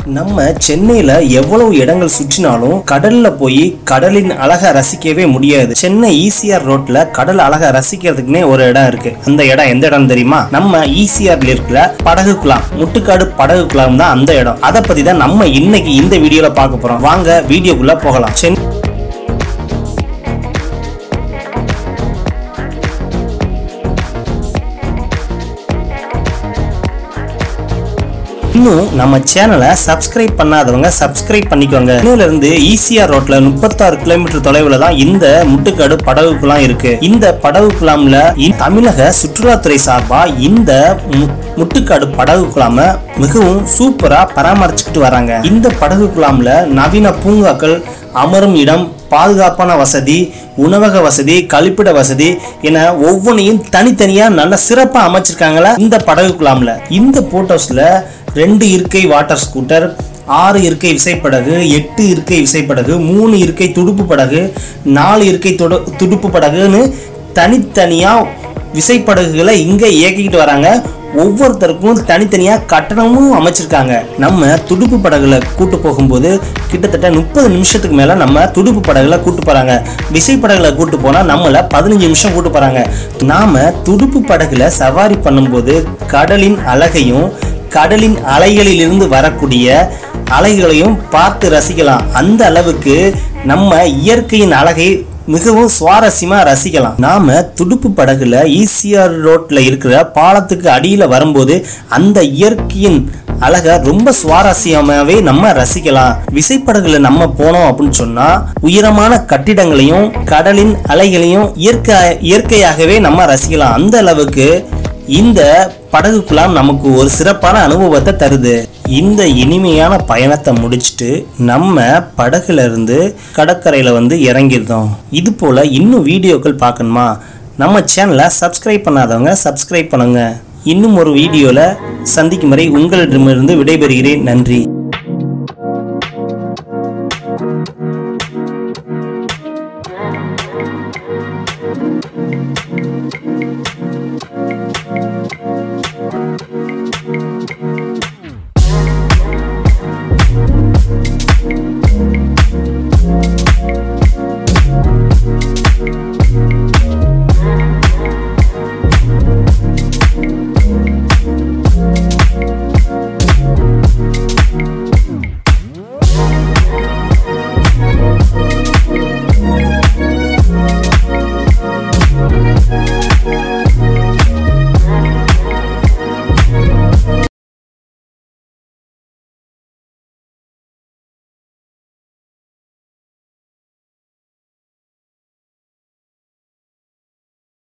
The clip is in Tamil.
நம்ம சென்னையில எவ்வளவு இடங்கள் சுற்றினாலும் கடல்ல போய் கடலின் அழகை ரசிக்கவே முடியாது சென்னை ஈசிஆர் ரோட்ல கடல் அழகை ரசிக்கிறதுக்குன்னே ஒரு இடம் இருக்கு அந்த இடம் எந்த இடம் தெரியுமா நம்ம ஈசிஆர்ல இருக்கிற படகு குலாம் முட்டுக்காடு படகு குலாம் தான் அந்த இடம் அதை பத்தி தான் நம்ம இன்னைக்கு இந்த வீடியோல பார்க்க போறோம் வாங்க வீடியோக்குள்ள போகலாம் சென்னை இன்னும் நம்ம சேனலை சப்ஸ்கிரைப் பண்ணாதவங்க சப்ஸ்கிரைப் பண்ணிக்கோங்க இன்னுல இருந்து ஈசிஆர் ரோட்ல முப்பத்தாறு கிலோமீட்டர் தொலைவுல தான் இந்த முட்டுக்காடு படகு குளம் இருக்கு இந்த படகு குழாம்ல இ- தமிழக சுற்றுலாத்துறை சார்பா இந்த மு- முட்டுக்காடு படகு குழாம மிகவும் சூப்பரா பராமரிச்சுக்கிட்டு வராங்க இந்த படகு குழாம்ல நவீன பூங்காக்கள் அமரும் இடம் பாதுகாப்பான வசதி உணவக வசதி கழிப்பிட வசதி என ஒவ்வொன்றையும் தனித்தனியா நல்ல சிறப்பா அமைச்சிருக்காங்களா இந்த படகு குழாம்ல இந்த போட்டோஸ்ல ரெண்டு இருக்கை வாட்டர் ஸ்கூட்டர் ஆறு இருக்கை விசைப்படகு எட்டு இருக்கை விசைப்படகு மூணு இருக்கை துடுப்பு படகு நாலு இருக்கை துடு துடுப்பு படகுன்னு தனித்தனியா விசைப்படகுகளை இங்க இயக்கிக்கிட்டு வராங்க ஒவ்வொருத்தருக்கும் தனித்தனியா கட்டணமும் அமைச்சிருக்காங்க நம்ம துடுப்பு படகுல கூட்டு போகும்போது கிட்டத்தட்ட முப்பது நிமிஷத்துக்கு மேல நம்ம துடுப்பு படகுல கூட்டு போறாங்க விசைப்படகுல கூட்டு போனா நம்மள பதினஞ்சு நிமிஷம் கூட்டு போறாங்க நாம துடுப்பு படகுல சவாரி பண்ணும்போது கடலின் அழகையும் கடலின் அலைகளிலிருந்து வரக்கூடிய அலைகளையும் பார்த்து ரசிக்கலாம் அந்த அளவுக்கு நம்ம இயற்கையின் அழகை மிகவும் சுவாரஸ்யமா ரசிக்கலாம் நாம துடுப்பு படகுல ஈசிஆர் ரோட்ல இருக்கிற பாலத்துக்கு அடியில வரும்போது அந்த இயற்கையின் அழகை ரொம்ப சுவாரஸ்யமாவே நம்ம ரசிக்கலாம் விசைப்படகுல நம்ம போனோம் அப்படின்னு சொன்னா உயரமான கட்டிடங்களையும் கடலின் அலைகளையும் இயற்கை இயற்கையாகவே நம்ம ரசிக்கலாம் அந்த அளவுக்கு இந்த படகு குழாம் நமக்கு ஒரு சிறப்பான அனுபவத்தை தருது இந்த இனிமையான பயணத்தை முடிச்சுட்டு நம்ம படகுல இருந்து கடற்கரையில வந்து இறங்கிருந்தோம் இது போல இன்னும் வீடியோக்கள் பார்க்கணுமா நம்ம சேனலை சப்ஸ்கிரைப் பண்ணாதவங்க சப்ஸ்கிரைப் பண்ணுங்க இன்னும் ஒரு வீடியோல சந்திக்கும் வரை உங்களிடமிருந்து விடைபெறுகிறேன் நன்றி